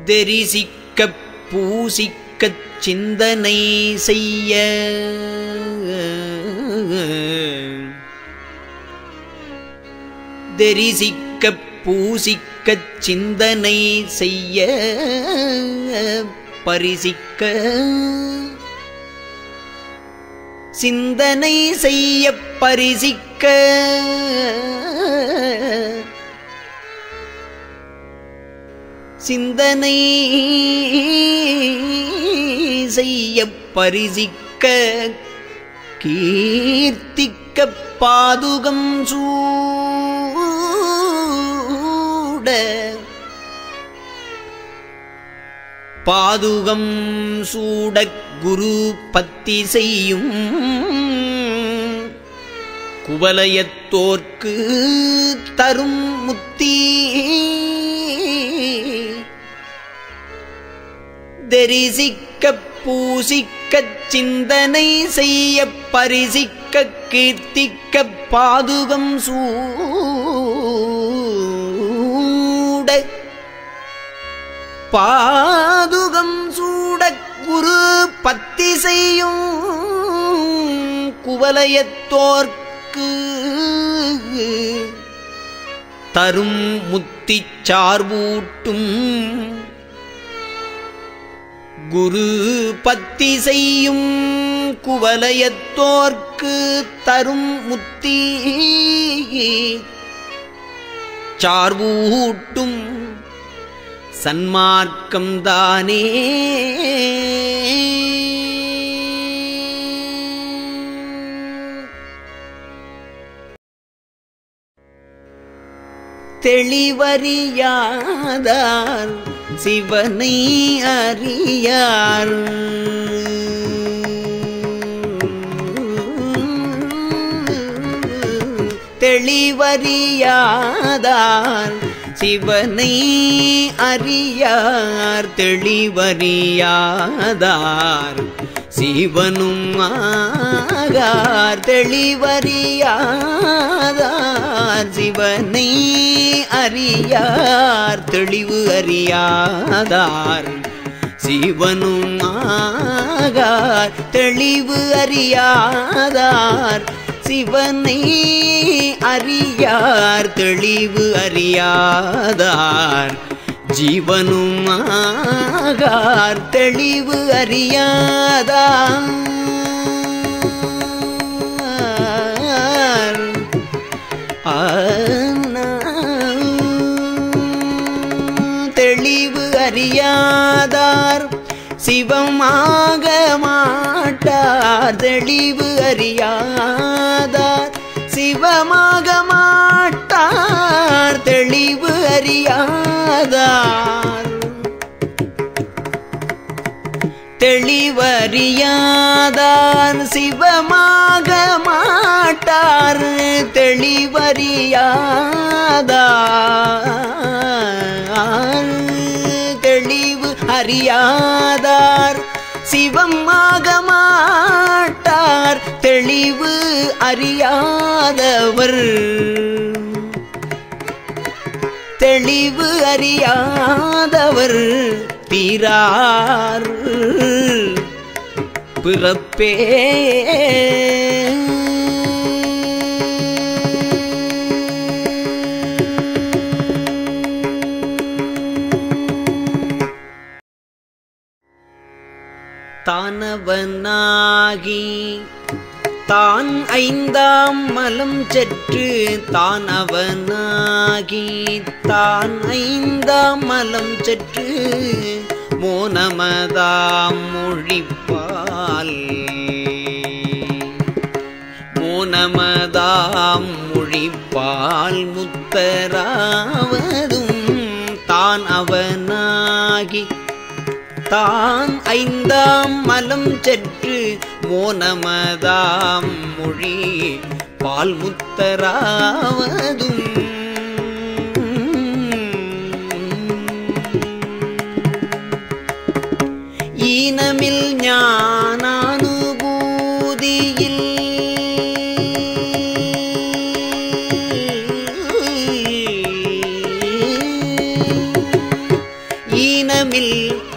தெரிசிக்கப் பூசிக்கச் சிந்தனை செய்ய தெரிசிக்கப் பூசிக்கச் சிந்தனை செய்ய பரிசிக்க சிந்தனை செய்ய பரிசிக்க சிந்தனை செய்ய பரிசிக்க கீர்த்திக்க பாதுகம் சூட பாதுகம் சூடக் குரு பத்தி செய்யும் குவலயத்தோர்க்கு தரும் முத்தி தெரிசிக்கப் பூசிக்கச் சிந்தனை செய்ய பரிசிக்க கீர்த்திக்க பாதுகம் சூட பாதுகம் சூட குரு பத்தி செய்யும் குவலயத்தோர்க்கு தரும் முத்திச் சார்பூட்டும் குரு பத்தி செய்யும் குவலயத்தோர்க்கு தரும் முத்தி சார்வூட்டும் சன்மார்க்கம்தானே தெளிவறியாதார் சிவனை அறியார் தெளிவறியாதார் சிவனை அறியார் தெளிவறியாதார் சிவனும் ஆகார் தெளிவறியாதார் சிவனை அறியார் தெளிவு அறியாதார் சிவனும் ஆகார் தெளிவு அறியாதார் சிவனை அறியார் தெளிவு அறியாதார் ஜீவனும் ஆகார் தெளிவு அறியாதார் தெளிவு அறியாதார் சிவமாக மாட்டார் தெளிவு அறியாதார் சிவமாக மாட்டார் தெளிவு அறியாதார் தெளிவறியாதார் சிவமாக மாட்டார் தெளிவறியாதார் தெளிவு அறியாதார் சிவமாக மாட்டார் தெளிவு அறியாதவர் தெளிவு அறியாதவர் தீரார் பிறப்பே தானவனாகி தான் ஐந்தாம் மலம் செற்று தான் அவனாகி தான் ஐந்தாம் மலம் செற்று மோனமதாம் மொழிப்பால் மோனமதாம் மொழிப்பால் முத்தராவதும் தான் அவனாகி தான் ஐந்தாம் மலம் செற்று மோனமதாம் மொழி பால் முத்தராவதும் ஈனமில் ஞானானுபூதியில் ஈனமில்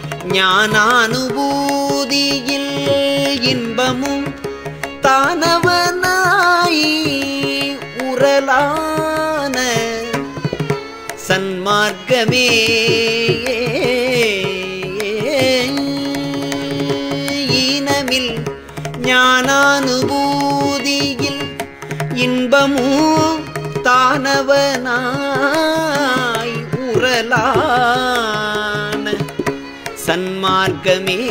ஞானானுபூதியில் இன்பமும் தானவனாய் உரலான சன்மார்க்கமே ஈனமில் ஞானானுபூதியில் இன்பமும் தானவனாய் உரலான சன்மார்க்கமே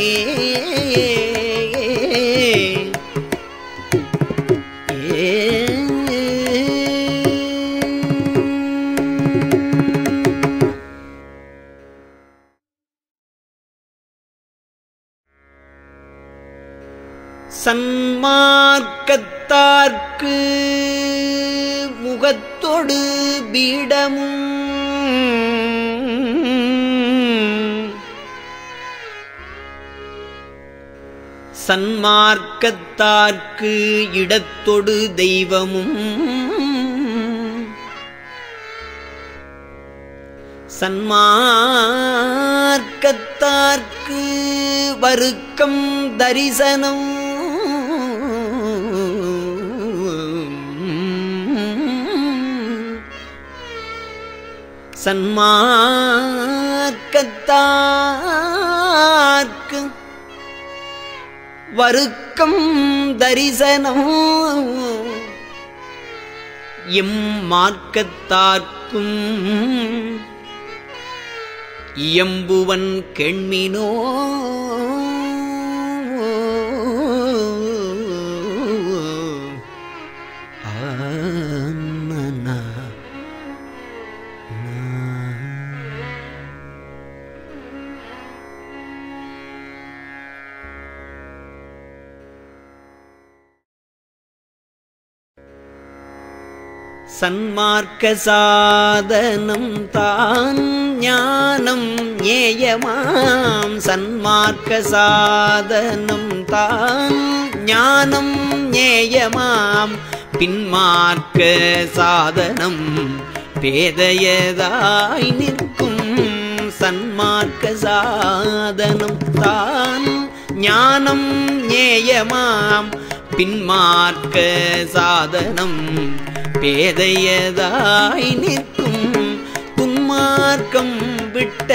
சன்மார்க்கத்தார்க்கு முகத்தொடு பீடமும் சன்மார்க்கத்தார்க்கு இடத்தொடு தெய்வமும் சன்மார்க்கத்தார்க்கு வருக்கம் தரிசனம் சன்மார்க்கத்தார்க்கு வருக்கம் தரிசனம் எம் மார்க்கத்தார்க்கும் இயம்புவன் கெண்மினோ ஆனனா. சன்மார்க்க சாதனம் தான் ஞானம் ஞேயமாம் சன்மார்க்க சாதனம் தான் ஞானம் ஞேயமாம் பின்மார்க்க சாதனம் பேதையதாய் நிற்கும் சன்மார்க்க சாதனம் தான் ஞானம் ஞேயமாம் பின்மார்க்க சாதனம் பேதையதாய் நிற்கும் துன்மார்க்கம் விட்ட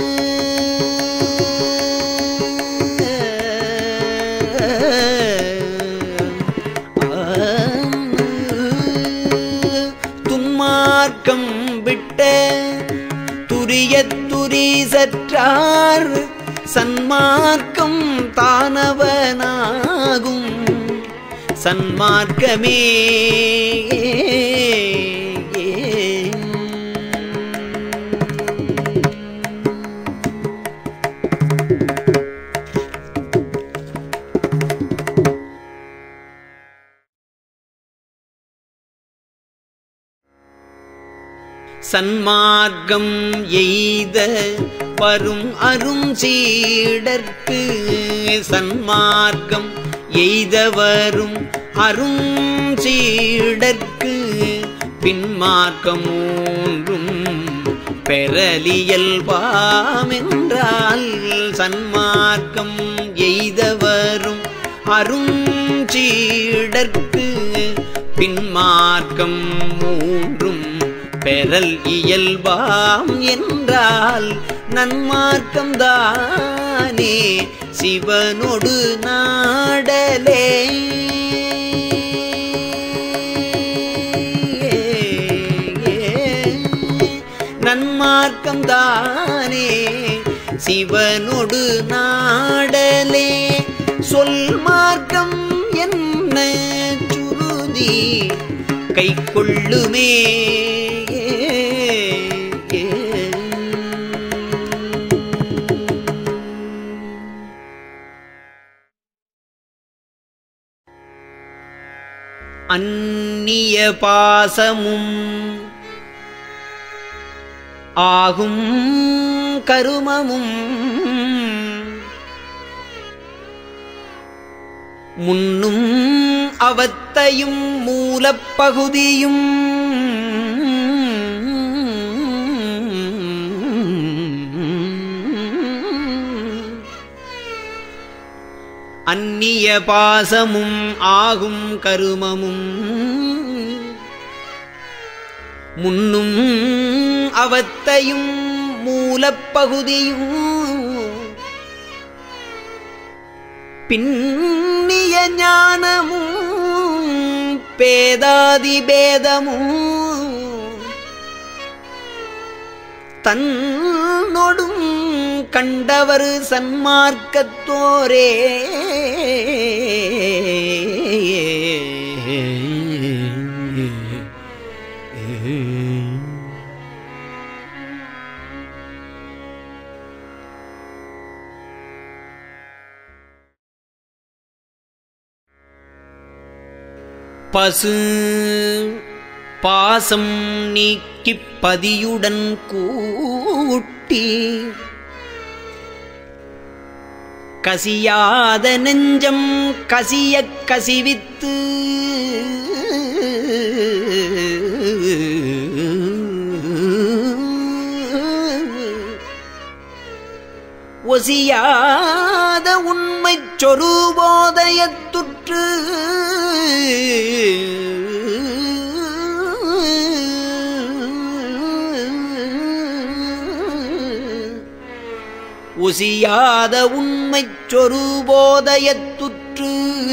துன்மார்க்கம் விட்ட துரிய துரி சற்றார் சன்மார்க்கம் தானவனாகும் சன்மார்க்கமே சன்மார்க்கம் எய்த வரும் அரும் சீடர்க்கு சன்மார்க்கம் எய்த வரும் அரும் சீடர்க்கு பின்மார்க்கம் மூன்றும் பெறலியல்பாமென்றால் சன்மார்க்கம் எய்த வரும் அரும் சீடர்க்கு பின்மார்க்கம் மூன்றும் பெறல் இயல்பாம் என்றால் நன்மார்க்கம் தானே சிவனொடு நாடலே நன்மார்க்கம் தானே சிவனொடு நாடலே சொல் மார்க்கம் என்ன சுருதி கை கொள்ளுமே அந்நிய பாசமும் ஆகும் கருமமும் முன்னும் அவத்தையும் மூலப்பகுதியும் அந்நிய பாசமும் ஆகும் கருமமும் முன்னும் அவத்தையும் மூலப்பகுதியும் பின்னிய ஞானமும் பேதாதி பேதமும் தன்னொடும் கண்டவர் சன்மார்க்கத்தோரே பசு பாசம் நீக்கிப் பதியுடன் கூட்டி கசியாத நெஞ்சம் கசியக் கசிவித்து ஒசியாத உண்மைச் சொரூபோதயத்துற்று ஒசியாத உண்மைச் சொரூபோதயத்துற்று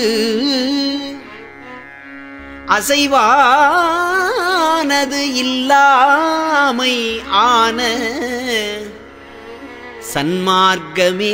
அசைவானது இல்லாமை ஆன சன்மார்க்கமே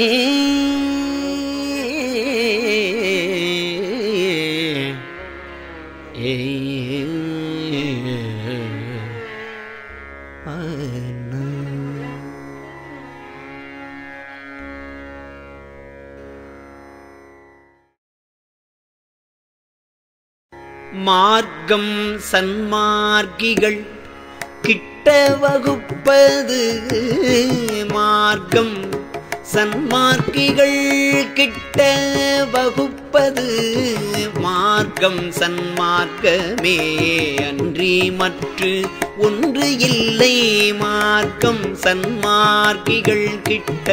மார்க்கம் சன்மார்க்கிகள் கிட்ட வகுப்பது மார்க்கம் சன்மார்க்கிகள் கிட்ட வகுப்பது மார்க்கம் சன்மார்க்கமே அன்றி மற்று ஒன்று இல்லை மார்க்கம் சன்மார்க்கிகள் கிட்ட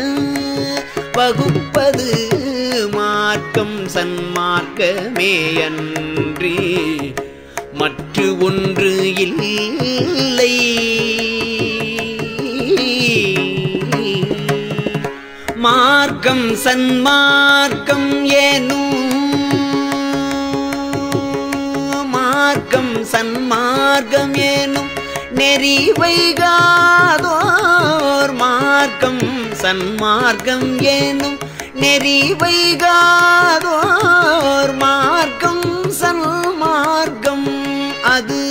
வகுப்பது மார்க்கம் சன்மார்க்கமே அன்றி மற்று ஒன்று இல்லை மார்க்கம் சன்மார்க்கம் ஏனும் மார்க்கம் சன்மார்க்கம் ஏனும் நெறி வைகாதோர் மார்க்கம் சன்மார்க்கம் ஏனும் நெறி வைகாதோர் மார்க்கம் சன்மார்க்கம் அது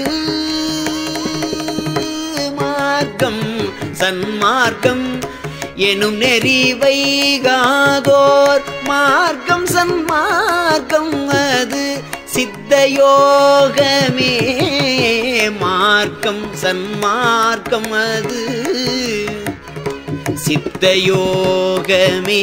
மார்க்கம் சன்மார்க்கம் எனும் நெறி வைகாதோர் மார்க்கம் சன்மார்க்கம் அது சித்தயோகமே மார்க்கம் சன்மார்க்கம் அது சித்தயோகமே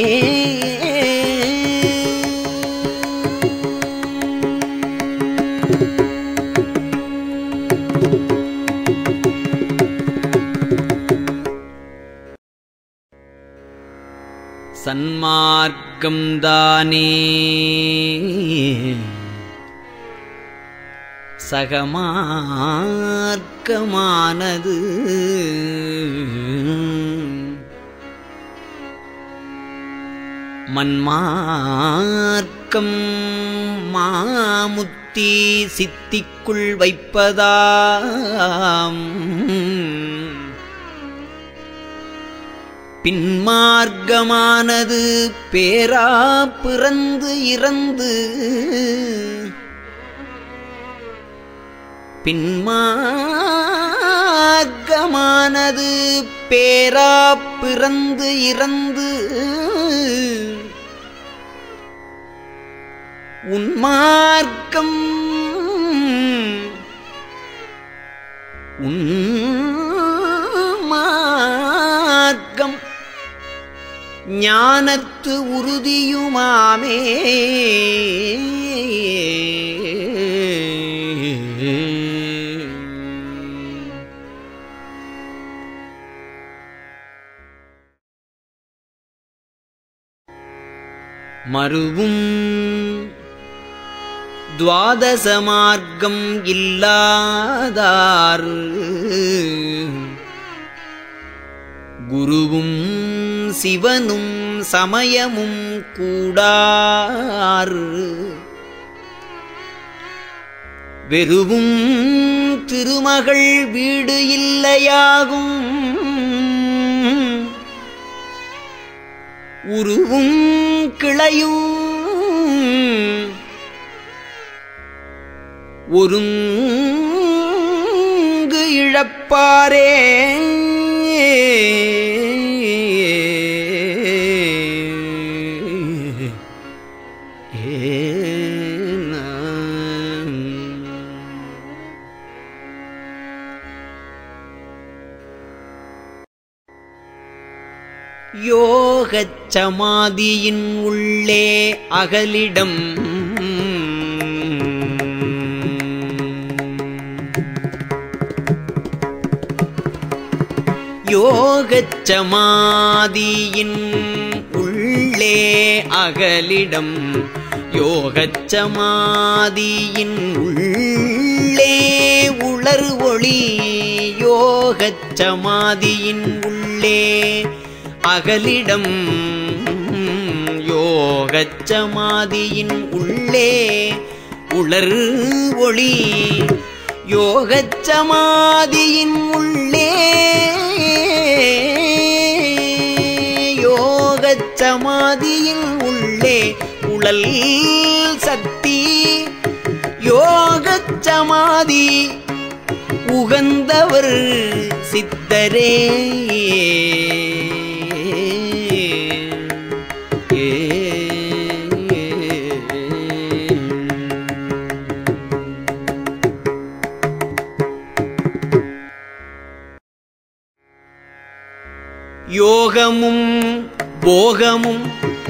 சன்மார்க்கம் தானே சகமார்க்கமானது மன்மார்க்கம் மாமுத்தி சித்திக்குள் வைப்பதாம் பின்மார்க்கமானது பேரா பிறந்து இறந்து பின்மார்க்கமானது பேரா பிறந்து இறந்து உன்மார்க்கம் உன்மார்க்கம் ஞானத்து உறுதியுமாமே மறுவும் துவாதச மார்க்கம் இல்லாதார் குருவும் சிவனும் சமயமும் கூடார் வெறுவும் திருமகள் வீடு இல்லையாகும் உருவும் கிளையும் ஒருங்கு இழப்பாரே யோகச் சமாதியின் உள்ளே அகலிடம் யோகச் சமாதியின் உள்ளே அகலிடம் யோகச் சமாதியின் உள்ளே உளர் ஒளி யோகச் சமாதியின் உள்ளே அகலிடம் யோகச் சமாதியின் உள்ளே உளர் ஒளி யோகச் சமாதியின் உள்ளே யோகச் சமாதியின் உள்ளே உழல் சக்தி யோகச் சமாதி உகந்தவர் சித்தரே யோகமும் போகமும்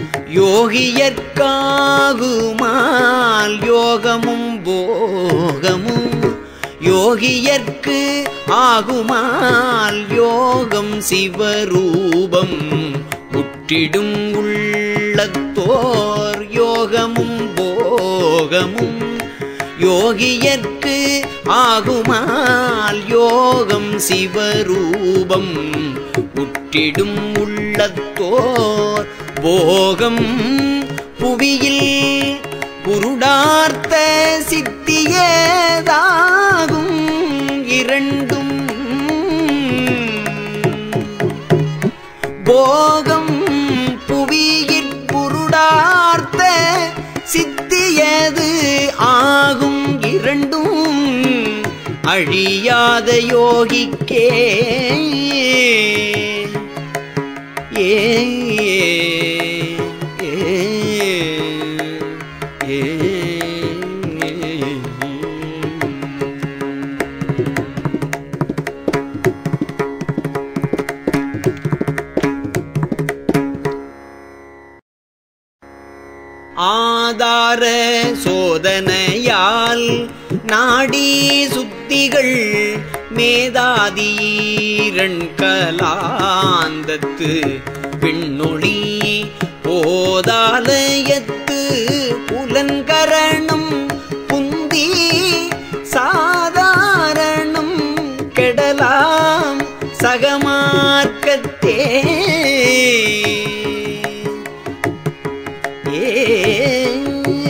யோகியற்காகுமால் யோகமும் போகமும் யோகியற்கு ஆகுமால் யோகம் சிவரூபம் உற்றிடும் உள்ளத்தோர் யோகமும் போகமும் யோகியற்கு ஆகுமால் யோகம் சிவரூபம் உற்றிடும் உள்ளத்தோர் போகம் புவியில் குருடார்த்த சித்தியதாகும் இரண்டும் போகம் புவியிற் குருடார்த்த சித்தியது ஆகும் இரண்டும் அழியாத யோகிக்கே ஏ ஏ, ஏ, ஆதார சோதனையால் நாடி சுத்திகள் மேதாதீரன் கலாந்தத்து விண்ணொளி போதாலயத்து புலன்கரணம் புந்தி சாதாரணம் கெடலாம் சகமார்க்கத்தே ஏ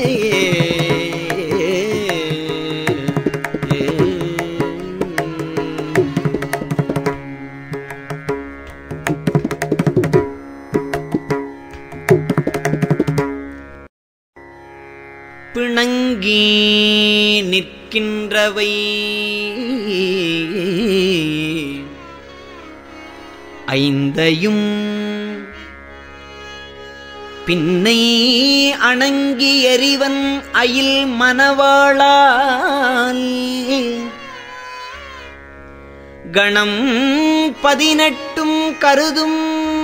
பிணங்கி நிற்கின்றவை ஐந்தையும் பின்னை அணங்கி எறிவன் அயில் மணவாளால் கணம் பதினெட்டும் கருதும்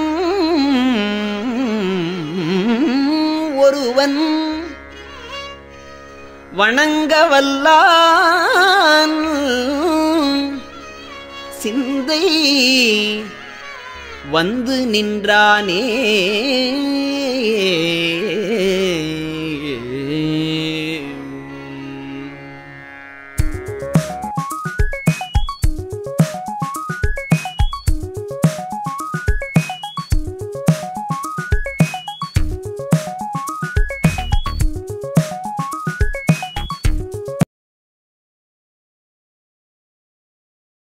ஒருவன் வணங்க வல்லான் சிந்தை வந்து நின்றானே